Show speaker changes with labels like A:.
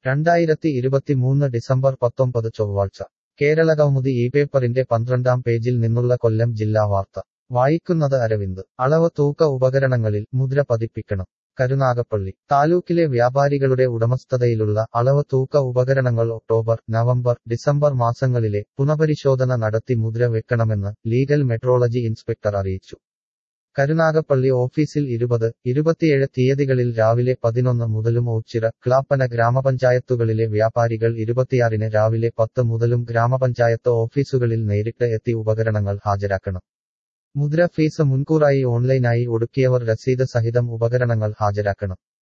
A: രണ്ടായിരത്തി ഇരുപത്തിമൂന്ന് ഡിസംബർ പത്തൊമ്പത് ചൊവ്വാഴ്ച കേരള കൗമുദി ഈ പേപ്പറിന്റെ പന്ത്രണ്ടാം പേജിൽ നിന്നുള്ള കൊല്ലം ജില്ലാ വാർത്ത വായിക്കുന്നത് അരവിന്ദ് അളവ് തൂക്ക ഉപകരണങ്ങളിൽ മുദ്ര പതിപ്പിക്കണം കരുനാഗപ്പള്ളി താലൂക്കിലെ വ്യാപാരികളുടെ ഉടമസ്ഥതയിലുള്ള അളവ് തൂക്ക ഉപകരണങ്ങൾ ഒക്ടോബർ നവംബർ ഡിസംബർ മാസങ്ങളിലെ പുനഃപരിശോധന നടത്തി മുദ്ര വെക്കണമെന്ന് ലീഗൽ മെട്രോളജി ഇൻസ്പെക്ടർ അറിയിച്ചു കരുനാഗപ്പള്ളി ഓഫീസിൽ ഇരുപത് ഇരുപത്തിയേഴ് തീയതികളിൽ രാവിലെ പതിനൊന്ന് മുതലും ഓച്ചിറ ക്ലാപ്പന ഗ്രാമപഞ്ചായത്തുകളിലെ വ്യാപാരികൾ ഇരുപത്തിയാറിന് രാവിലെ പത്ത് മുതലും ഗ്രാമപഞ്ചായത്ത് ഓഫീസുകളിൽ നേരിട്ട് എത്തി ഉപകരണങ്ങൾ ഹാജരാക്കണം മുദ്ര ഫീസ് മുൻകൂറായി ഓൺലൈനായി ഒടുക്കിയവർ രസീത് സഹിതം ഉപകരണങ്ങൾ ഹാജരാക്കണം